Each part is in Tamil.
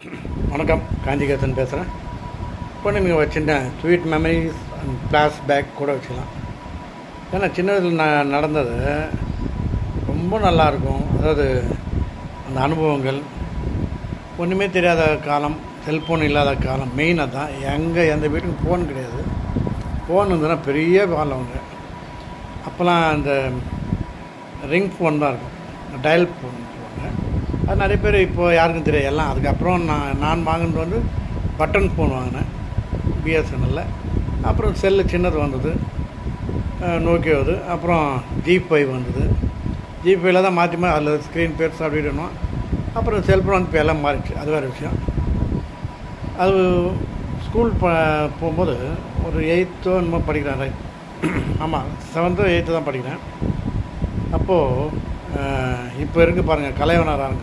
வணக்கம் காஞ்சிகேசன் பேசுகிறேன் இப்போ நீங்கள் ஒரு சின்ன sweet memories and flashback கூட வச்சுக்கலாம் ஏன்னா சின்ன வயசில் நான் நடந்தது ரொம்ப நல்லாயிருக்கும் அதாவது அந்த அனுபவங்கள் ஒன்றுமே தெரியாத காலம் செல்ஃபோன் இல்லாத காலம் மெயினாக தான் எங்கே எந்த வீட்டுக்கும் ஃபோன் கிடையாது ஃபோன் இருந்ததுன்னா பெரிய காலம் அவங்க அப்போல்லாம் அந்த ரிங் ஃபோன் தான் இருக்கும் டயல் ஃபோன் சொல்லுவாங்க அது நிறைய பேர் இப்போ யாருக்கும் தெரியாது எல்லாம் அதுக்கப்புறம் நான் நான் வாங்கினது வந்து பட்டன் ஃபோன் வாங்கினேன் பிஎஸ்என்எல்ல அப்புறம் செல்லு சின்னது வந்தது நோக்கியோது அப்புறம் ஜி ஃபைவ் வந்தது ஜி ஃபைவ்ல தான் மாற்றி மாற்றி அதில் ஸ்க்ரீன் பெருசு அப்படின்னும் அப்புறம் செல்ஃபோன் வந்து இப்போ எல்லாம் மாறிடுச்சு அது வேறு விஷயம் அது ஸ்கூல் ப போகும்போது ஒரு எயித்தோ என்னமோ படிக்கிறேன் ரைட் ஆமாம் செவன்த்தோ எயித்து தான் படிக்கிறேன் அப்போது இப்போ இருக்கு பாருங்கள் கலைவனராங்க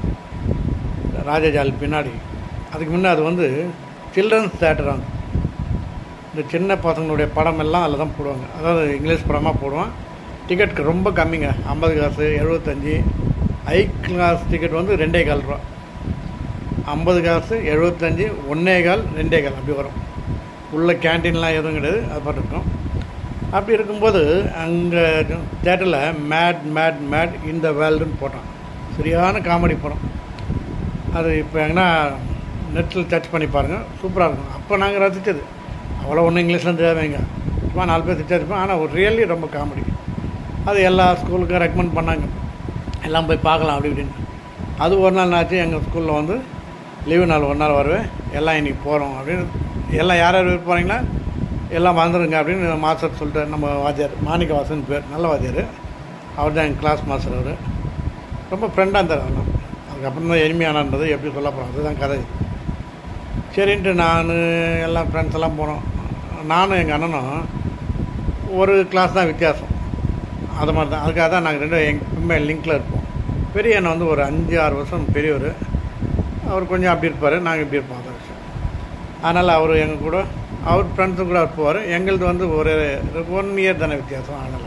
ராஜாஜால் பின்னாடி அதுக்கு முன்னே அது வந்து சில்ட்ரன்ஸ் தேட்டர் அங்கே இந்த சின்ன பசங்களுடைய படம் எல்லாம் அதில் தான் போடுவாங்க அதாவது இங்கிலீஷ் படமாக போடுவான் டிக்கெட் ரொம்ப கம்மிங்க ஐம்பது காசு எழுபத்தஞ்சி ஐ கிளாஸ் டிக்கெட் வந்து ரெண்டே கால் ரூபா ஐம்பது காசு எழுபத்தஞ்சி ஒன்றே கால் ரெண்டே கால் அப்படி வரும் உள்ள கேன்டீன்லாம் எதுவும் கிடையாது அது பாட்டு இருக்கும் அப்படி இருக்கும்போது அங்கே தேட்டரில் மேட் மேட் மேட் இந்த வேர்ல்டுன்னு போட்டான் சரியான காமெடி படம் அது இப்போ எங்கன்னா நெட்டில் சர்ச் பண்ணி பாருங்கள் சூப்பராக இருக்கும் அப்போ நாங்கள் ரசித்தது அவ்வளோ ஒன்றும் இங்கிலீஷ்லாம் தெரியாதவங்க சும்மா நாலு பேர் திட்டிருப்போம் ஆனால் ஒரு ரியலி ரொம்ப காமெடி அது எல்லா ஸ்கூலுக்கும் ரெக்கமெண்ட் பண்ணாங்க எல்லாம் போய் பார்க்கலாம் அப்படி இப்படின்னு அது ஒரு நாள் ஆச்சு எங்கள் ஸ்கூலில் வந்து லீவு நாள் ஒரு நாள் வருவேன் எல்லாம் இன்றைக்கி போகிறோம் அப்படின்னு எல்லாம் யார் யார் போகிறீங்களா எல்லாம் வந்துடுங்க அப்படின்னு மாஸ்டர் சொல்லிட்டு நம்ம வாத்தியார் மாணிக்க வாசன் பேர் நல்ல வாத்தியார் அவர் தான் எங்கள் கிளாஸ் மாஸ்டர் அவர் ரொம்ப ஃப்ரெண்டாக இருந்தார் அதெல்லாம் அதுக்கப்புறம் தான் எளிமையானன்றது எப்படி சொல்ல போகிறோம் அதுதான் கதை சரின்ட்டு நான் எல்லாம் ஃப்ரெண்ட்ஸ் எல்லாம் போனோம் நானும் எங்கள் அண்ணனும் ஒரு கிளாஸ் தான் வித்தியாசம் அது மாதிரி தான் அதுக்காக தான் நாங்கள் ரெண்டும் எப்பவுமே லிங்கில் இருப்போம் பெரிய அண்ணன் வந்து ஒரு அஞ்சு ஆறு வருஷம் பெரியவர் அவர் கொஞ்சம் அப்படி இருப்பார் நாங்கள் இப்படி இருப்போம் அதை விஷயம் அதனால் அவர் எங்கள் கூட அவர் ஃப்ரெண்ட்ஸும் கூட போவார் எங்களது வந்து ஒரு ஒன் இயர் தானே வித்தியாசம் அதனால்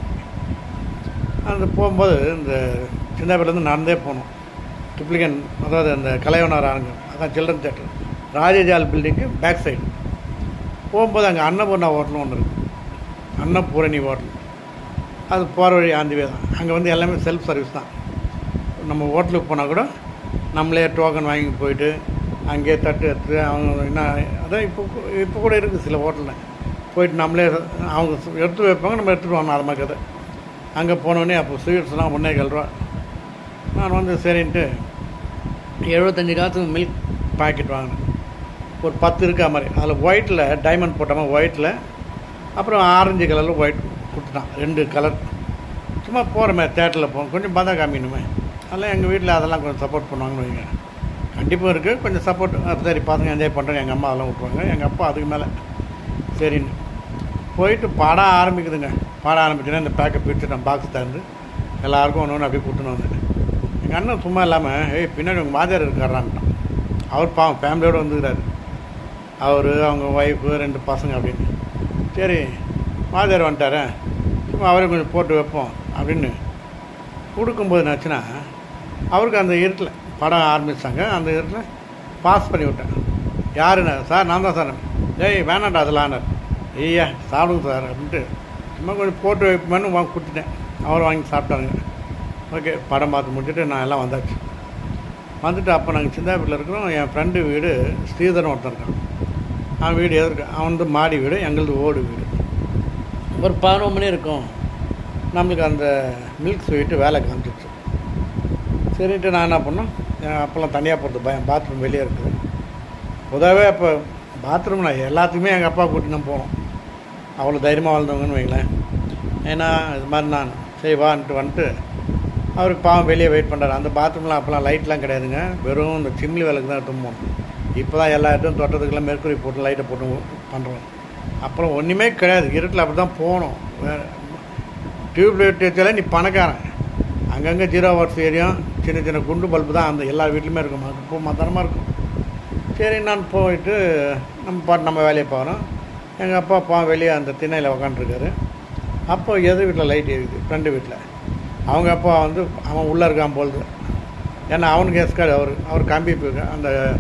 அந்த போகும்போது இந்த சின்ன பேர்லேருந்து நடந்தே போனோம் ட்ரிப்ளிகன் அதாவது அந்த கலைவனார் அரங்கம் அதான் சில்ட்ரன் தேட்டர் ராஜஜால் பில்டிங்க்கு பேக் சைடு போகும்போது அங்கே அன்னபூர்ணா ஹோட்டல் ஒன்று இருக்குது அன்னபூரணி ஹோட்டல் அது போகிற வழி ஆந்திவே தான் அங்கே வந்து எல்லாமே செல்ஃப் சர்வீஸ் தான் நம்ம ஹோட்டலுக்கு போனால் கூட நம்மளே டோக்கன் வாங்கி போயிட்டு அங்கேயே தட்டு எடுத்து அவங்க என்ன அதான் இப்போ இப்போ கூட இருக்குது சில ஹோட்டலில் போயிட்டு நம்மளே அவங்க எடுத்து வைப்பாங்க நம்ம எடுத்துகிட்டு வரணும் அது மாதிரி கதை அங்கே போனோடனே அப்போ ஸ்வீட்ஸ்லாம் ஒன்றே ரூபா நான் வந்து சரின்ட்டு எழுபத்தஞ்சி காசுக்கு மில்க் பாக்கெட் வாங்கினேன் ஒரு பத்து இருக்கா மாதிரி அதில் ஒயிட்டில் டைமண்ட் போட்ட மாதிரி ஒயிட்டில் அப்புறம் ஆரஞ்சு கலரில் ஒயிட் கொடுத்துட்டான் ரெண்டு கலர் சும்மா போகிற மாதிரி தேட்டரில் போகும் கொஞ்சம் பந்தா காமிக்கணுமே அதெல்லாம் எங்கள் வீட்டில் அதெல்லாம் கொஞ்சம் சப்போர்ட் பண்ணுவாங்கன்னு வைங்க கண்டிப்பாக இருக்குது கொஞ்சம் சப்போர்ட் சரி பசங்க என்ஜாய் பண்ணுறேன் எங்கள் அம்மா அதெல்லாம் விட்ருவாங்க எங்கள் அப்பா அதுக்கு மேலே சரின்னு போயிட்டு பாடம் ஆரம்பிக்குதுங்க பாடம் ஆரம்பிச்சுன்னா இந்த பேக்கை பிரிச்சுட்டேன் பாக்ஸ் தந்து எல்லாருக்கும் ஒன்று ஒன்று அப்படியே கொடுத்துன்னு வந்தேன் எங்கள் அண்ணன் சும்மா இல்லாமல் ஏய் பின்னாடி உங்கள் மாதியார் இருக்காரான்ட்டான் அவர் பாவம் ஃபேமிலியோடு வந்துக்கிறாரு அவர் அவங்க ஒய்ஃபு ரெண்டு பசங்க அப்படின்னு சரி மாதியார் வந்துட்டாரே சும்மா அவரே கொஞ்சம் போட்டு வைப்போம் அப்படின்னு கொடுக்கும்போது என்னாச்சுன்னா அவருக்கு அந்த இருட்டில் படம் ஆரம்பித்தாங்க அந்த இருட்டில் பாஸ் பண்ணி விட்டேன் யாருண்ணே சார் நான் தான் சார் ஏய் வேணாண்டா அதெல்லாம் ஐயா சாப்பிடுங்க சார் அப்படின்ட்டு சும்மா கொஞ்சம் போட்டு வைப்போம்னு வாங்கி கொடுத்துட்டேன் அவர் வாங்கி சாப்பிட்டாங்க ஓகே படம் பார்த்து முடிச்சுட்டு நான் எல்லாம் வந்தாச்சு வந்துட்டு அப்போ நாங்கள் சிந்தாப்பூரில் இருக்கிறோம் என் ஃப்ரெண்டு வீடு ஸ்ரீதரன் ஒருத்தன் இருக்கான் அவன் வீடு எதிர்க்கு அவன் வந்து மாடி வீடு எங்களது ஓடு வீடு ஒரு பதினொன்று மணி இருக்கும் நம்மளுக்கு அந்த மில்க் ஸ்வீட்டு வேலை காமிச்சிச்சு சரின்ட்டு நான் என்ன பண்ணோம் அப்போல்லாம் தனியாக போகிறது பயம் பாத்ரூம் வெளியே இருக்குது பொதுவாகவே அப்போ பாத்ரூம் நான் எல்லாத்துக்குமே எங்கள் அப்பா கூட்டின்னு போனோம் அவ்வளோ தைரியமாக வாழ்ந்தவங்கன்னு வைங்களேன் ஏன்னா இது மாதிரி நான் சரி வான்ட்டு வந்துட்டு அவருக்கு பாவம் வெளியே வெயிட் பண்ணுறாரு அந்த பாத்ரூம்லாம் அப்போலாம் லைட்லாம் கிடையாதுங்க வெறும் இந்த சிம்லி விளக்கு தான் எடுத்து போகணும் இப்போ தான் எல்லா இடத்தையும் தொட்டத்துக்கெல்லாம் மெர்க்குரி போட்டு லைட்டை போட்டு பண்ணுறோம் அப்புறம் ஒன்றுமே கிடையாது இருட்டில் அப்படி தான் போகணும் வேறு டியூப் லைட் வச்சாலே நீ பணக்காரன் அங்கங்கே ஜீரோ வாட்ஸ் ஏரியும் சின்ன சின்ன குண்டு பல்பு தான் அந்த எல்லா வீட்லையுமே இருக்கும் இப்போ மத்தனமாக இருக்கும் சரி நான் போயிட்டு நம்ம பாட்டு நம்ம வேலையை போகிறோம் எங்கள் அப்பா அப்பா வெளியே அந்த திண்ணையில் உக்காண்ட்ருக்காரு அப்போ எது வீட்டில் லைட் எரியுது ஃப்ரெண்டு வீட்டில் அவங்க அப்பா வந்து அவன் உள்ளே இருக்கான் போலுது ஏன்னா அவனுக்கு எஸ்கார்டு அவர் அவர் கம்பி அந்த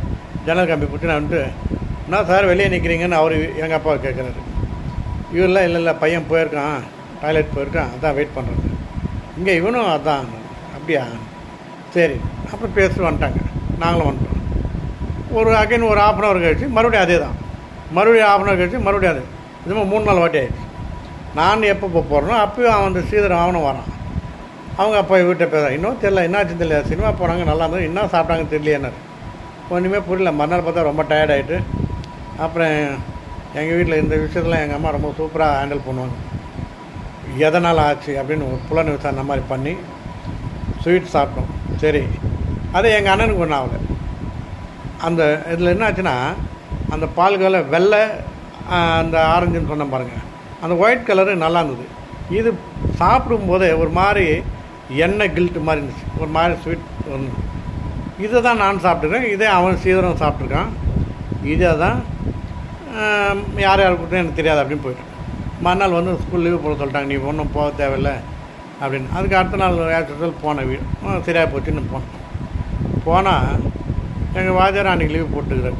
ஜன்னல் கம்பி பிடிச்சி நான் வந்துட்டு என்ன சார் வெளியே நிற்கிறீங்கன்னு அவர் எங்கள் அப்பாவை கேட்குறாரு இவரெலாம் இல்லை இல்லை பையன் போயிருக்கான் டாய்லெட் போயிருக்கான் அதான் வெயிட் பண்ணுறது இங்கே இவனும் அதான் அப்படியா சரி அப்புறம் பேசிட்டு வந்துட்டாங்க நாங்களும் வந்துட்டோம் ஒரு அகைன் ஒரு ஆஃப் அன் ஹவர் கழிச்சு மறுபடியும் அதே தான் மறுபடியும் ஆஃப் அன் ஹவர் கழிச்சு மறுபடியும் அது இதுமாதிரி மூணு நாள் வாட்டி ஆயிடுச்சு நான் எப்போ போக போகிறனோ அப்பயும் அவன் அந்த ஸ்ரீதரன் அவனும் வரான் அவங்க அப்பா வீட்டை பேச இன்னும் தெரியல என்னாச்சு தெரியல சினிமா போனாங்க நல்லா இருந்தது என்ன சாப்பிட்டாங்கன்னு தெரியலையேன்னாரு ஒன்றுமே புரியல மறுநாள் பார்த்தா ரொம்ப டயர்ட் ஆகிட்டு அப்புறம் எங்கள் வீட்டில் இந்த விஷயத்தில் எங்கள் அம்மா ரொம்ப சூப்பராக ஹேண்டில் பண்ணுவாங்க எதனால் ஆச்சு அப்படின்னு ஒரு புலன் விசாரணை மாதிரி பண்ணி ஸ்வீட் சாப்பிட்டோம் சரி அது எங்கள் அண்ணனுக்கு ஒன்றும் ஆகலை அந்த இதில் என்ன ஆச்சுன்னா அந்த பால்களை வெள்ளை ஆ, அந்த ஆரஞ்சுன்னு சொன்னேன் பாருங்கள் அந்த ஒயிட் கலரு நல்லா இருந்தது இது சாப்பிடும்போதே ஒரு மாதிரி எண்ணெய் கில்ட்டு மாதிரி இருந்துச்சு ஒரு மாதிரி ஸ்வீட் வந்து இதை தான் நான் சாப்பிட்டுருக்கேன் இதே அவன் சீதரம் சாப்பிட்ருக்கான் இதை தான் ஆம், யார் யார் கொடுத்தா எனக்கு தெரியாது அப்படின்னு போயிட்டேன் மறுநாள் வந்து ஸ்கூல் லீவ் போட சொல்லிட்டாங்க நீ ஒன்றும் போக தேவையில்லை அப்படின்னு அதுக்கு அடுத்த நாள் ஆக்சுவல் போனேன் வீடு ஆ, சரியாக போச்சுன்னு போனேன் போனால் எங்கள் வாத்தியார் அன்றைக்கி லீவ் போட்டுக்கிறார்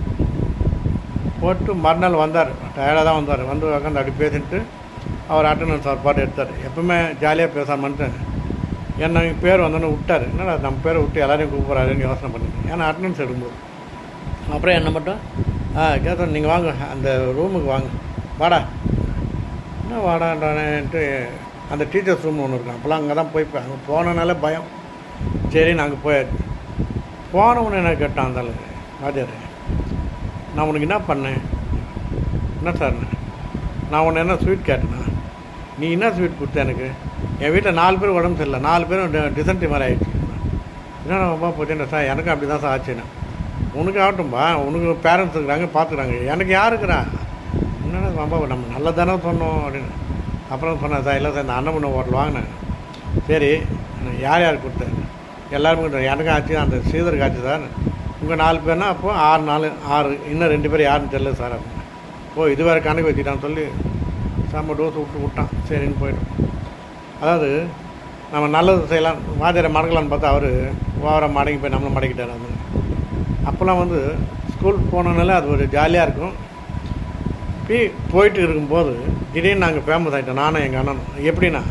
போட்டு மறுநாள் வந்தார் டயர்டாக தான் வந்தார் வந்து உட்காந்து அப்படி பேசிட்டு அவர் அட்டண்டன்ஸ் அவர் பாட்டு எடுத்தார் எப்பவுமே ஜாலியாக பேசாமன்ட்டு என்ன பேர் வந்தோன்னே விட்டார் என்னடா நம்ம பேரை விட்டு எல்லாரையும் கூப்பிட்றாருன்னு யோசனை பண்ணிட்டு ஏன்னா அட்டண்டன்ஸ் எடுக்கும்போது அப்புறம் என்ன மட்டும் ஆ கேட்டோம் நீங்கள் வாங்க அந்த ரூமுக்கு வாங்க வாடா என்ன வாடான்றானேன்ட்டு அந்த டீச்சர்ஸ் ரூம் ஒன்று இருக்கும் அப்போல்லாம் அங்கே தான் போய் அங்கே போனனால பயம் சரி நாங்கள் போயாச்சு போனவனு என்ன கேட்டான் அந்த ஆளு வாத்தியார் நான் உனக்கு என்ன பண்ணேன் என்ன சார் நான் உன்னை என்ன ஸ்வீட் கேட்டேனா நீ என்ன ஸ்வீட் கொடுத்த எனக்கு என் வீட்டில் நாலு பேர் உடம்பு சரியில்லை நாலு பேரும் டிசன்ட்ரி மாதிரி ஆயிடுச்சு என்னடா ரொம்ப போச்சுன்னு சார் எனக்கும் அப்படி தான் சார் ஆச்சுண்ணா உனக்கு ஆகட்டும்பா உனக்கு பேரண்ட்ஸ் இருக்கிறாங்க பார்த்துக்கிறாங்க எனக்கு யார் இருக்கிறா என்னடா ரொம்ப நம்ம நல்ல தானே சொன்னோம் அப்படின்னு அப்புறம் சொன்னேன் சார் இல்லை சார் இந்த அன்னமண்ண ஹோட்டல் வாங்கினேன் சரி யார் யார் கொடுத்தேன் எல்லாருமே கொடுத்தேன். எனக்கும் ஆச்சு அந்த ஸ்ரீதருக்கு ஆச்சு சார் உங்கள் நாலு பேர்னா அப்போ ஆறு நாலு ஆறு இன்னும் ரெண்டு பேர் யாருன்னு தெரியல சார் அப்படின்னு ஓ இது வேறு கணக்கு வச்சுட்டான்னு சொல்லி செம்ம டோஸ் விட்டு விட்டான் சரின்னு போயிட்டோம் அதாவது நம்ம நல்லது செய்யலாம் வாத்தியாரை மடக்கலான்னு பார்த்தா அவர் ஓவர மடங்கி போய் நம்மளை மடக்கிட்டார் அது அப்போல்லாம் வந்து ஸ்கூல் போனனால அது ஒரு ஜாலியாக இருக்கும் பி போயிட்டு இருக்கும்போது திடீர்னு நாங்கள் ஃபேமஸ் ஆகிட்டோம் நானும் எங்கள் அண்ணனும் எப்படின்னா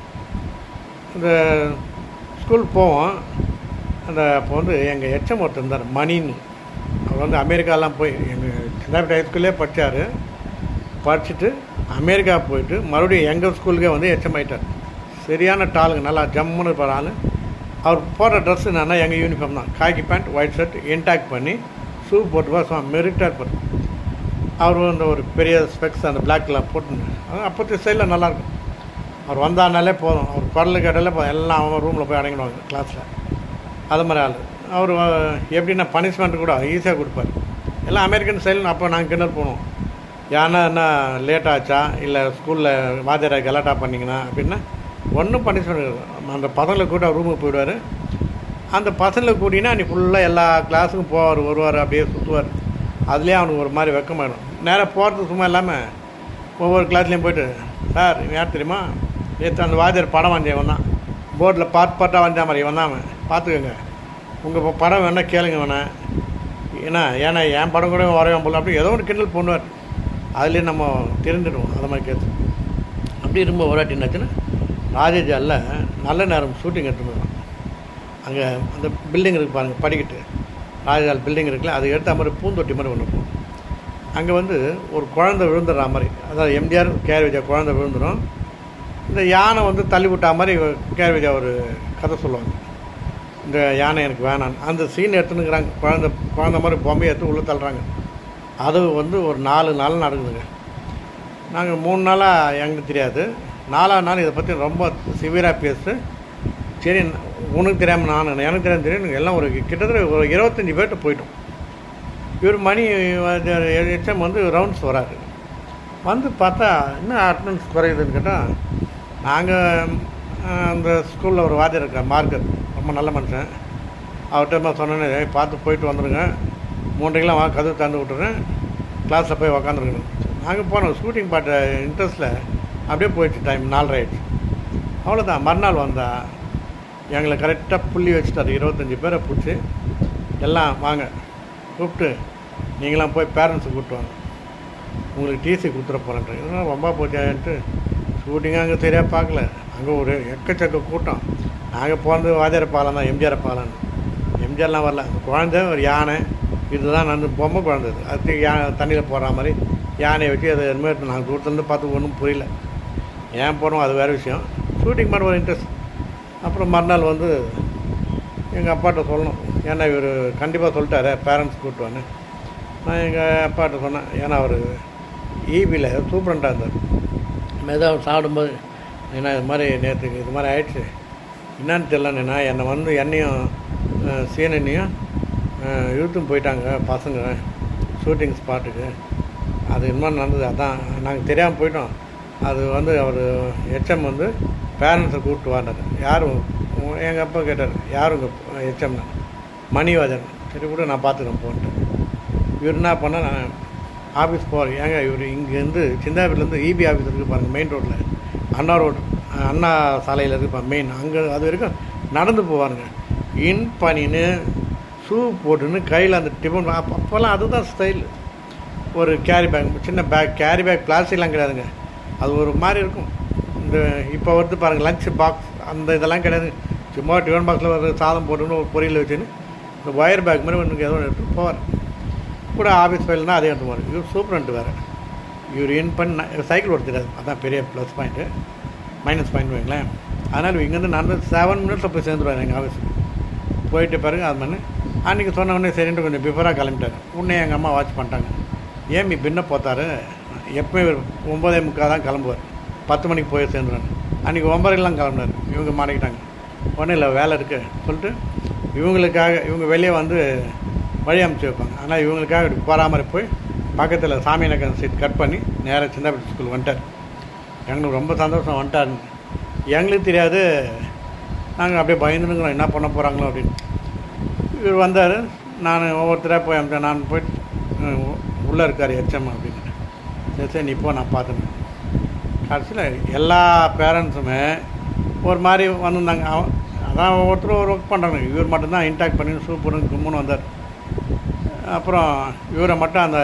இந்த ஸ்கூல் போவோம் அந்த அப்போ வந்து எங்கள் எச்சம் ஒருத்தர் இருந்தார் மணின்னு அவர் வந்து அமெரிக்காலாம் போய் எங்கள் சின்னாப்பட்டி ஹைஸ்கூல்லே படித்தார் படிச்சுட்டு அமெரிக்கா போயிட்டு மறுபடியும் எங்கள் ஸ்கூலுக்கே வந்து எச்சம் ஆயிட்டார் சரியான டாலுங்க நல்லா ஜம்முன்னு இருப்பார் ஆளு அவர் போடுற ட்ரெஸ் என்னன்னா எங்கள் யூனிஃபார்ம் தான் காக்கி பேண்ட் ஒயிட் ஷர்ட் இன்டாக் பண்ணி ஷூ போட்டு வா மெரிட்டாக இருப்பார் அவர் வந்து ஒரு பெரிய ஸ்பெக்ஸ் அந்த பிளாக்ல போட்டு அப்போத்தி ஸ்டைலில் நல்லாயிருக்கும் அவர் வந்தானாலே போதும் அவர் குரல் கேட்டாலே போதும் எல்லாம் அவன் ரூமில் போய் அடங்கிடுவாங்க கிளாஸில் அது மாதிரி ஆள் அவர் எப்படின்னா பனிஷ்மெண்ட் கூட ஈஸியாக கொடுப்பார் எல்லாம் அமெரிக்கன் ஸ்டைல் அப்போ நாங்கள் கிண்டல் போனோம் ஏன்னா என்ன லேட் ஆச்சா இல்லை ஸ்கூலில் வாத்தியாரை கலாட்டா பண்ணிங்கன்னா அப்படின்னா ஒன்றும் பனிஷ்மெண்ட் அந்த பசங்களை கூட ரூமுக்கு போயிடுவார் அந்த பசங்களை கூட்டினா நீ ஃபுல்லாக எல்லா கிளாஸுக்கும் போவார் வருவார் அப்படியே சுற்றுவார் அதுலேயே அவனுக்கு ஒரு மாதிரி வெக்கமாயிடும் நேராக போகிறது சும்மா இல்லாமல் ஒவ்வொரு கிளாஸ்லேயும் போயிட்டு சார் இவன் யார் தெரியுமா நேற்று அந்த வாத்தியார் படம் வந்தேன் இவன் தான் போர்டில் பார்ட் பார்ட்டாக வந்தா மாதிரி இவன் தான் அவன் பார்த்துக்கோங்க உங்கள் படம் வேணால் கேளுங்க வேணாம் ஏன்னா ஏன்னா என் படம் கூட வரையும் போல அப்படி ஏதோ ஒரு கிண்டல் பண்ணுவார் அதுலேயே நம்ம தெரிஞ்சிடுவோம் அதை மாதிரி கேட்டு அப்படி ரொம்ப ஒரு வாட்டி என்னாச்சுன்னா ராஜேஜாலில் நல்ல நேரம் ஷூட்டிங் எடுத்துன்னு வருவான் அங்கே அந்த பில்டிங் இருக்குது பாருங்கள் படிக்கட்டு ராஜால் பில்டிங் இருக்குல்ல அதை எடுத்த மாதிரி பூந்தொட்டி மாதிரி ஒன்று இருக்கும் அங்கே வந்து ஒரு குழந்தை விழுந்துடுற மாதிரி அதாவது எம்ஜிஆர் கேர் விஜயா குழந்தை விழுந்துடும் இந்த யானை வந்து தள்ளி விட்டா மாதிரி கேர் விஜயா ஒரு கதை சொல்லுவாங்க இந்த யானை எனக்கு வேணாம் அந்த சீன் எடுத்துனுக்குறாங்க குழந்த குழந்த மாதிரி பொம்மையை எடுத்து உள்ளே தள்ளுறாங்க அது வந்து ஒரு நாலு நாள் நடக்குதுங்க நாங்கள் மூணு நாளாக எங்களுக்கு தெரியாது நாலாவது நாள் இதை பற்றி ரொம்ப சிவியராக பேசிட்டு சரி உனக்கு தெரியாமல் நான் எனக்கு தெரியாம தெரியும் எல்லாம் ஒரு கிட்டத்தட்ட ஒரு இருபத்தஞ்சி பேர்கிட்ட போயிட்டோம் இவர் மணி எச்எம் வந்து ரவுண்ட்ஸ் வராரு வந்து பார்த்தா என்ன அட்டண்டன்ஸ் குறையுதுன்னு கேட்டால் நாங்கள் அந்த ஸ்கூலில் ஒரு வாத்தியார் இருக்கார் மார்க்கர் ரொம்ப நல்ல மனுஷன் அவர்கிட்ட நான் சொன்னேன்னு "ஏய், பார்த்து போயிட்டு வந்துடுங்க மூன்றைக்கெலாம் வா கதவு திறந்து விட்டுறேன் கிளாஸில் போய் உக்காந்துருக்கணும் நாங்கள் போனோம் ஷூட்டிங் பாட்ட இன்ட்ரெஸ்ட்டில் அப்படியே போயிடுச்சு டைம் நாலரை ஆயிடுச்சு அவ்வளோதான் மறுநாள் வந்தா எங்களை கரெக்டாக புள்ளி வச்சுட்டாரு இருபத்தஞ்சி பேரை பிடிச்சி எல்லாம் வாங்க கூப்பிட்டு நீங்களாம் போய் பேரண்ட்ஸை கூப்பிட்டு வாங்க உங்களுக்கு டிசி கொடுத்துட போகிறேன்ட்டு இதெல்லாம் ரொம்ப போச்சான்ட்டு ஷூட்டிங்காக அங்கே சரியாக பார்க்கல அங்கே ஒரு எக்கச்சக்க கூட்டம் நாங்கள் போனது வாத்தியார் பாலம் தான் எம்ஜிஆர் பாலம் எம்ஜிஆர்லாம் வரல அந்த குழந்தை ஒரு யானை இதுதான் நான் பொம்மை குழந்தை இது. அது யானை தண்ணியில் போடுற மாதிரி யானையை வச்சு அது இனிமேல் நாங்கள் தூரத்துலேருந்து பார்த்து ஒன்றும் புரியல ஏன் போகிறோம் அது வேறு விஷயம் ஷூட்டிங் மேலே ஒரு இன்ட்ரெஸ்ட் அப்புறம் மறுநாள் வந்து எங்கள் அப்பாட்ட சொல்லணும் ஏன்னா இவர் கண்டிப்பாக சொல்லிட்டாரு பேரண்ட்ஸ் கூப்பிட்டுவான்னு நான் எங்கள் அப்பாட்ட சொன்னேன் ஏன்னா அவர் ஈபியில் சூப்பரண்டாக இருந்தார் மெதுவாக சாப்பிடும்போது ஏன்னா இது மாதிரி நேற்றுக்கு இது மாதிரி ஆயிடுச்சு என்னன்னு தெரியலண்ணா என்னை வந்து என்னையும் அஹ், சீனனையும் அஹ், இழுத்தும் போயிட்டாங்க பசங்க ஷூட்டிங் ஸ்பாட்டுக்கு அது என்ன நடந்தது அதான் நாங்கள் தெரியாமல் போயிட்டோம் அது வந்து அவர் ஹெச்எம் வந்து பேரண்ட்ஸை கூப்பிட்டு வாண்டார் யார் எங்கள் அப்பா கேட்டார் யார் உங்கள் ஹெச்எம்னா மணிவாதன் சரி கூட நான் பார்த்துக்கிறேன் போன்ட்டு இவர் என்ன பண்ணால் நான் ஆஃபீஸ் போகிறேன் ஏங்க இவர் இங்கேருந்து சிந்தாபுரிலேருந்து இபி ஆஃபீஸ் இருக்குது பாருங்கள் மெயின் ரோட்டில் அண்ணா ரோடு அண்ணா சாலையில் இருக்கு பாருங்க மெயின் அங்கே அது வரைக்கும் நடந்து போவாருங்க இன் பண்ணின்னு ஷூ போட்டுன்னு கையில் அந்த டிஃபன் அப்போ அப்போல்லாம் அதுதான் ஸ்டைல் ஒரு கேரி பேக் சின்ன பேக் கேரி பேக் பிளாஸ்டிக்லாம் கிடையாதுங்க அது ஒரு மாதிரி இருக்கும் இந்த இப்போ வந்து பாருங்கள் லஞ்ச் பாக்ஸ் அந்த இதெல்லாம் கிடையாது சும்மா டிஃபன் பாக்ஸில் ஒரு சாதம் போட்டுன்னு ஒரு பொரியல் வச்சுன்னு இந்த ஒயர் பேக் மாதிரி ஒன்று ஏதோ எடுத்து போவார் கூட ஆஃபீஸ் ஃபைல்னால் அதே எடுத்து போவார் இவர் சூப்பரண்ட் வேறு இவர் இன் பண்ண சைக்கிள் ஓட தெரியாது அதான் பெரிய ப்ளஸ் பாயிண்ட்டு மைனஸ் பாயிண்ட் வைங்களேன் அதனால் இங்கேருந்து நடந்து செவன் மினிட்ஸில் போய் சேர்ந்துருவார் எங்கள் ஆஃபீஸுக்கு போயிட்டு பிறகு அது பண்ணு அன்றைக்கி சொன்ன உடனே சரின்ட்டு கொஞ்சம் பிஃபோராக கிளம்பிட்டார் உடனே எங்கள் அம்மா வாட்ச் பண்ணிட்டாங்க ஏன் மீ பின்ன போத்தாரு எப்பவுமே இவர் ஒம்பதே முக்கால் தான் கிளம்புவார் பத்து மணிக்கு போய் சேர்ந்துருவார் அன்றைக்கி ஒம்பதுக்கெல்லாம் கிளம்புனார் இவங்க மாட்டிக்கிட்டாங்க ஒன்றும் இல்லை வேலை இருக்குது சொல்லிட்டு இவங்களுக்காக இவங்க வெளியே வந்து வழி அமுச்சு வைப்பாங்க ஆனால் இவங்களுக்காக இப்படி போகாமல் போய் பக்கத்தில் சாமிநகர் சீட் கட் பண்ணி நேராக சின்னப்பட்டி ஸ்கூல் வந்துட்டார் எங்களுக்கு ரொம்ப சந்தோஷம் வந்துட்டாருன்னு எங்களுக்கு தெரியாது நாங்கள் அப்படியே பயந்துனுங்கிறோம் என்ன பண்ண போகிறாங்களோ அப்படின்னு இவர் வந்தார் நான் ஒவ்வொருத்தராக போய் அமிச்சேன் நான் போயிட்டு உள்ளே இருக்கார் ஹெச்எம் அப்படின்னு சரி சரி நீ போ நான் பார்த்துனேன் கடைசியில் எல்லா பேரண்ட்ஸுமே ஒரு மாதிரி வந்திருந்தாங்க அவன் அதான் ஒவ்வொருத்தரும் ஒரு ஒர்க் பண்ணுறாங்க இவர் மட்டும்தான் இன்டாக்ட் பண்ணி சூப்பர்னு கும்முன்னு வந்தார் அப்புறம் இவரை மட்டும் அந்த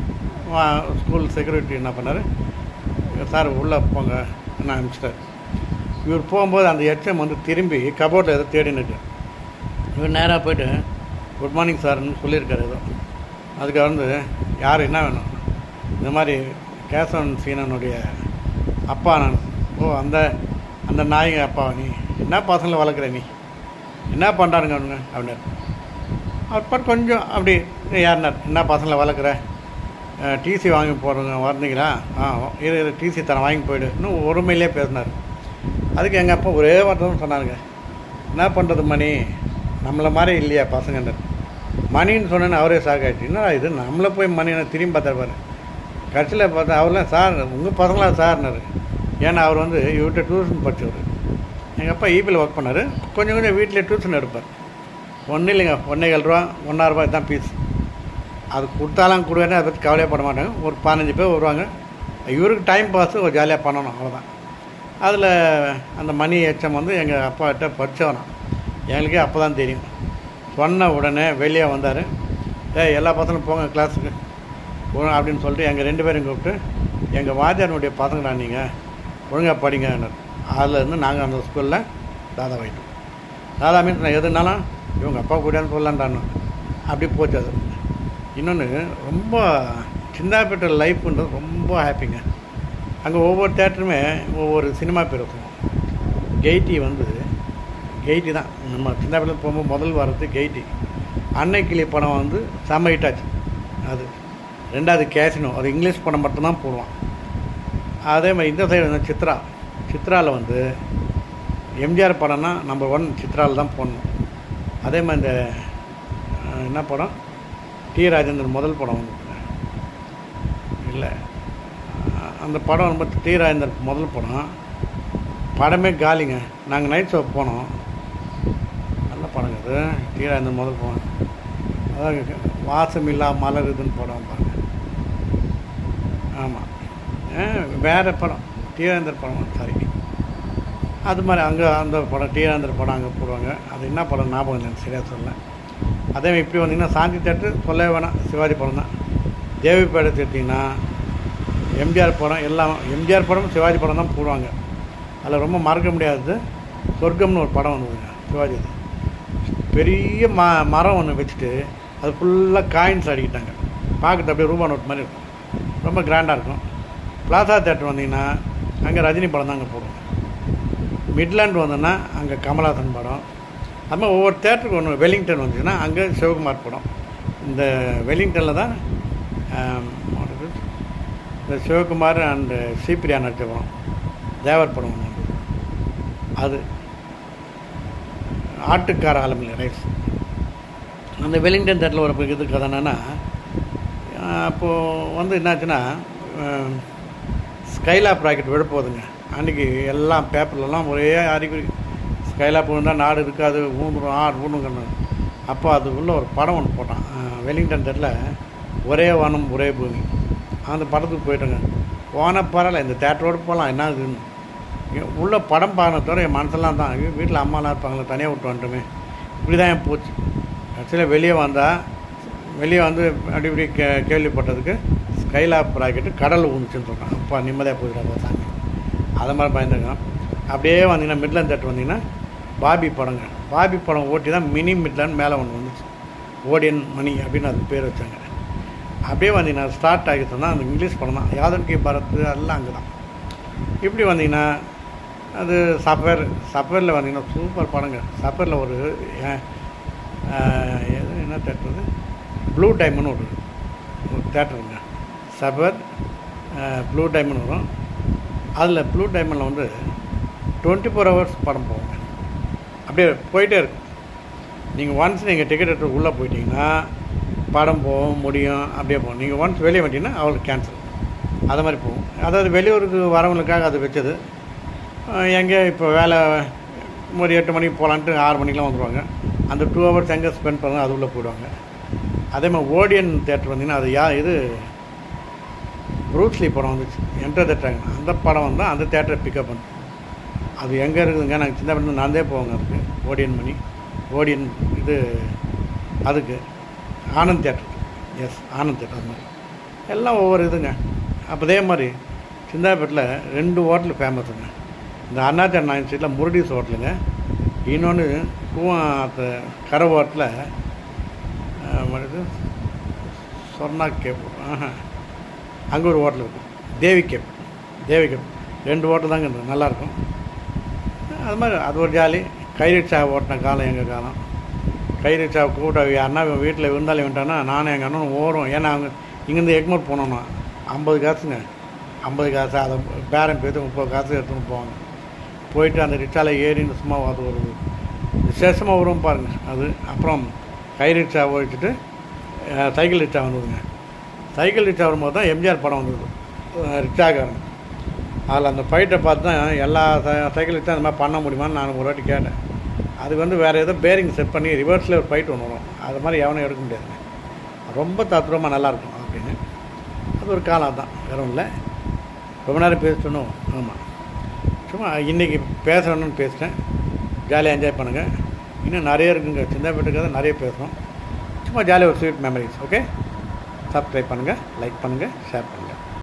ஸ்கூல் செக்யூரிட்டி என்ன பண்ணார் சார் உள்ளே போங்க நான் அனுப்பிச்சிட்டார் இவர் போகும்போது அந்த ஹெச்எம் வந்து திரும்பி கபோர்டில் ஏதோ தேடினுட்டு இவர் நேராக போயிட்டு குட் மார்னிங் சார்னு சொல்லியிருக்காரு ஏதோ அதுக்கு வந்து யார் என்ன வேணும் இந்த மாதிரி கேசவன் சீனனுடைய அப்பா நான் ஓ அந்த அந்த நாயங்க அப்பா நீ என்ன பசங்களை வளர்க்குற நீ என்ன பண்ணுறாருங்க அவனுங்க அப்படின்னாரு அவர் பாட்டு கொஞ்சம் அப்படி யாருனார் என்ன பசங்களை வளர்க்குற டிசி வாங்கி போடுறங்க வரணுங்களா ஆ இரு இரு டிசி தரேன் வாங்கி போயிடு இன்னும் ஒருமையிலே பேசினார் அதுக்கு எங்கள் அப்பா ஒரே வார்த்தை தான் சொன்னாருங்க என்ன பண்ணுறது மணி நம்மளை மாதிரி இல்லையா பசங்கன்னு மணின்னு சொன்னேன்னு அவரே சாக்காயிடுச்சு என்னடா இது நம்மளை போய் மணி திரும்பி பார்த்தாரு கடைசியில் பார்த்தா அவர்லாம் சார் உங்கள் பசங்களா சார்னாரு ஏன்னா அவர் வந்து இவர்கிட்ட டியூஷன் படித்தவர் எங்கள் அப்பா ஈபியில் ஒர்க் பண்ணார் கொஞ்சம் கொஞ்சம் வீட்டில் டியூஷன் எடுப்பார் ஒன்றும் இல்லைங்க ஒன்றே ஏழு ரூபா ஒன்றா ரூபாய் தான் ஃபீஸ் அது கொடுத்தாலும் கொடுவேன்னு அதை பற்றி கவலையப்பட மாட்டாங்க ஒரு பதினஞ்சு பேர் வருவாங்க இவருக்கு டைம் பாஸ் ஒரு ஜாலியாக பண்ணணும் அவ்வளோதான் அதில் அந்த மணி எச்சம் வந்து எங்கள் அப்பாகிட்ட படித்தவனான் எங்களுக்கே அப்போ தான் தெரியும் சொன்ன உடனே வெளியே வந்தார் ஏய் எல்லா பசங்களும் போங்க கிளாஸுக்கு போங்க அப்படின்னு சொல்லிட்டு எங்கள் ரெண்டு பேரும் கூப்பிட்டு எங்கள் வாத்தியாரனுடைய பசங்கடா நீங்கள் ஒழுங்காக படிங்கன்னார் அதுலேருந்து நாங்கள் அந்த ஸ்கூலில் தாதா வைட்டோம் தாதா மீன்ஸ் நான் எதுனாலும் இவங்க அப்பா கூடன்னு சொல்லலான்டான்னு அப்படி போச்சு அது இன்னொன்று ரொம்ப சின்னாப்பேட்டை லைஃப்ன்றது ரொம்ப ஹாப்பிங்க அங்கே ஒவ்வொரு தேட்டருமே ஒவ்வொரு சினிமா பேர் இருக்கும் கெய்டி வந்து கெய்டி தான் நம்ம சின்னாப்பேட்டில் போகும்போது முதல் வரது கெய்டி அன்னை கிளி படம் வந்து செம்ம ஹிட் ஆச்சு அது ரெண்டாவது கேசினோ அது இங்கிலீஷ் படம் மட்டும்தான் போடுவான் அதே மாதிரி இந்த சைடு வந்து சித்ரா சித்ராவில் வந்து எம்ஜிஆர் படம்னா நம்பர் ஒன் சித்ராவில் தான் போடணும் அதே மாதிரி இந்த அஹ், என்ன படம் டி ராஜேந்திரன் முதல் படம் வந்து இல்லை அஹ், அந்த படம் ரொம்ப டி ராஜேந்தர் முதல் படம் படமே காலிங்க நாங்கள் நைட் ஷோ போனோம் நல்ல படங்க அது டி ராஜேந்தர் முதல் படம் அதான் வாசமில்லா மலருதுன்னு படம் பாருங்க ஆமாம் வேறு படம் டி ராஜேந்தர் படம் சாரி அது மாதிரி அங்கே அந்த படம் டி ராஜேந்தர் படம் அங்கே போடுவாங்க அது என்ன படம் ஞாபகம் இல்லை எனக்கு சரியாக சொல்ல அதே மாதிரி இப்படி வந்தீங்கன்னா சாந்தி தேட்டர் சொல்லவே வேணாம் சிவாஜி படம் தான் தேவிப்பேடை எடுத்தீங்கன்னா எம்ஜிஆர் படம் எல்லாம் எம்ஜிஆர் படம் சிவாஜி படம் தான் போடுவாங்க அதில் ரொம்ப மறக்க முடியாதது சொர்க்கம்னு ஒரு படம் வந்ததுங்க சிவாஜி பெரிய ம மரம் ஒன்று வச்சுட்டு அது ஃபுல்லாக காயின்ஸ் அடிக்கிட்டாங்க பார்க்குறது அப்படியே ரூபா நோட் மாதிரி இருக்கும் ரொம்ப கிராண்டாக இருக்கும் பிளாசா தேட்டர் வந்தீங்கன்னா அங்கே ரஜினி படம் தான் அங்கே போடுவோம் மிட்லாண்ட் வந்தோன்னா அங்கே கமல்ஹாசன் படம் அது மாதிரி ஒவ்வொரு தேட்டருக்கு ஒன்று வெலிங்டன் வந்துச்சுன்னா அங்கே சிவகுமார் படம் இந்த வெலிங்டனில் தான் ஆம், what is it? இந்த சிவகுமார் அண்டு சிபிரியா நடிச்ச படம் தேவர் படம் ஒன்று வந்தது. அது ஆட்டுக்கார ஆலமில்லை ரைஸ் அந்த வெலிங்டன் தேட்டரில் ஒரு இது கதை என்னென்னா அப்போது வந்து என்னாச்சுன்னா ஸ்கைலாப் ராக்கெட் விட போகுதுங்க அன்றைக்கி எல்லாம் பேப்பர்லலாம் ஒரே அறிகுறி ஸ்கைலாப் விழுந்தால் நாடு இருக்காது ஊந்துடும் ஆறு ஊனுங்கன்னு அப்போ அதுக்குள்ளே ஒரு படம் ஒன்று போட்டான் அஹ், வெலிங்டன் தேட்டரில் ஒரே வானம் ஒரே பூமி அந்த படத்துக்கு போயிட்டோங்க போனால் பரவாயில்ல இந்த தேட்டரோடு போகலாம் என்ன இதுன்னு ஏன் உள்ள படம் பார்க்கறத தவிர என் மனசெல்லாம் தான் ஐயோ வீட்டில் அம்மாலாம் இருப்பாங்களே தனியாக விட்டு வந்துட்டோமே இப்படி தான் என் போச்சு ஆக்சுவலாக வெளியே வந்தால் வெளியே வந்து அப்படி இப்படி கே கேள்விப்பட்டதுக்கு ஸ்கைலாப் ராக்கெட்டு கடல் ஊந்துச்சுன்னு சொல்கிறான் அப்பா நிம்மதியாக போயிடாத சாமி அதை மாதிரி பயந்துருக்கான் அப்படியே வந்தீங்கன்னா மிட்லாண்ட் தேட்டர் வந்தீங்கன்னா பாபி படங்க பாபி படம் ஓட்டி தான் மினி மிட்லாண்ட் மேலே ஒன்று வந்துச்சு ஓடியன் மணி அப்படின்னு அதுக்கு பேர் வச்சாங்க அப்படியே வந்தீங்கன்னா ஸ்டார்ட் ஆகி சொன்னால் அந்த இங்கிலீஷ் படம் தான் யாதன் கே பரத் எல்லாம் அங்கே தான் இப்படி வந்தீங்கன்னா அது சஃபர் சஃபரில் வந்தீங்கன்னா சூப்பர் படங்க சஃபரில் ஒரு அஹ், அஹ், எது என்ன தேட்டர் ப்ளூ டைமண்ட் ஒரு ஒரு தேட்டருங்க சஃபர் ப்ளூ டைமண்ட் வரும் அதில் ப்ளூ டைமண்டில் வந்து டுவெண்ட்டி ஃபோர் ஹவர்ஸ் படம் போகுங்க அப்படியே போயிட்டே இருக்கும் நீங்கள் ஒன்ஸ் நீங்கள் டிக்கெட் எடுத்து உள்ளே போயிட்டீங்கன்னா படம் போகும் முடியும் அப்படியே போகும் நீங்கள் ஒன்ஸ் வெளியே வந்துட்டீங்கன்னா அவளுக்கு கேன்சல் அது மாதிரி போகும் அதாவது வெளியூருக்கு வரவங்களுக்காக அது வச்சது அஹ் எங்கே இப்போ வேலை ஒரு எட்டு மணிக்கு போகலான்ட்டு ஆறு மணிக்கெலாம் வந்துடுவாங்க அந்த டூ ஹவர்ஸ் எங்கே ஸ்பெண்ட் பண்ணணும் அது உள்ளே போயிடுவாங்க அதே மாதிரி ஓடியன் தேட்டர் வந்தீங்கன்னா அது யா இது ப்ரூஸ்லி படம் வந்துச்சு என்டர் த ட்ராகன் அந்த படம் வந்து அந்த தேட்டரை பிக்கப் பண்ணு அது எங்கே இருக்குதுங்க நாங்கள் சின்ன பிள்ளை நடந்தே போவோங்க அதுக்கு ஓடியன் மணி ஓடியன் இது அதுக்கு Anand theatre yes Anand theatre அது மாதிரி எல்லாம் ஒவ்வொரு இதுங்க அப்போ அதே மாதிரி சிந்தாப்பேட்டில் ரெண்டு ஹோட்டல் ஃபேமஸுங்க இந்த அண்ணாச்சார் நைன் ஸ்ட்ரீட்டில் முருடிஸ் ஹோட்டலுங்க இன்னொன்று கூவாத்த கரை ஹோட்டலில் இது சொர்ணா கேப் ஆஹா அங்கே ஒரு ஹோட்டல் இருக்கும் தேவி கேப் தேவி கேப் ரெண்டு ஹோட்டல் தாங்க இருந்தது நல்லாயிருக்கும் அது மாதிரி அது ஒரு ஜாலி கை ரிக்ஷா ஓட்டின காலம் எங்கள் காலம் கை ரிக்ஷா கூட்ட யாருன்னா வீட்டில் விருந்தாளி வந்துட்டான்னா நானும் எங்கள் அண்ணனும் ஓடுறோம் ஏன்னா அவங்க இங்கேருந்து எக்மோர் போனோம்னா ஐம்பது காசுங்க ஐம்பது காசு அதை பேரன் பேத்து முப்பது காசு எடுத்துன்னு போவாங்க போயிட்டு அந்த ரிக்ஷாவில் ஏறின்னு சும்மா அது ஒரு விசேஷமாக வரும் பாருங்கள் அது அப்புறம் கை ரிக்ஷா ஓடிச்சுட்டு அஹ், சைக்கிள் ரிக்ஷா வந்ததுங்க சைக்கிள் ரிக்ஷா வரும்போது தான் எம்ஜிஆர் படம் வந்தது அஹ், ரிக்ஷாக்காரன் அதில் அந்த ஃபைட்டை பார்த்து தான் எல்லா ச- சைக்கிள் ரிக்ஷா அந்த மாதிரி பண்ண முடியுமான்னு நான் ஒரு வாட்டி கேட்டேன் அதுக்கு வந்து வேறு ஏதோ பேரிங் செட் பண்ணி ரிவர்ஸில் ஒரு ஃபைட் ஒன்று வரும் அது மாதிரி எவனும் எடுக்க முடியாதுங்க ரொம்ப தத்ரூபமாக நல்லாயிருக்கும் அப்படின்னு அது ஒரு காலம் தான் வேற ஒன்றும் இல்லை ரொம்ப நேரம் பேசணும் ஆமாம் சும்மா இன்றைக்கி பேசணும்னு பேசிட்டேன் ஜாலியாக என்ஜாய் பண்ணுங்கள் இன்னும் நிறைய இருக்குங்க சின்ன வீட்டுக்காக நிறைய பேசுகிறோம் சும்மா ஜாலியாக ஒரு ஸ்வீட் மெமரிஸ் ஓகே சப்ஸ்கிரைப் பண்ணுங்கள் லைக் பண்ணுங்கள் ஷேர் பண்ணுங்கள்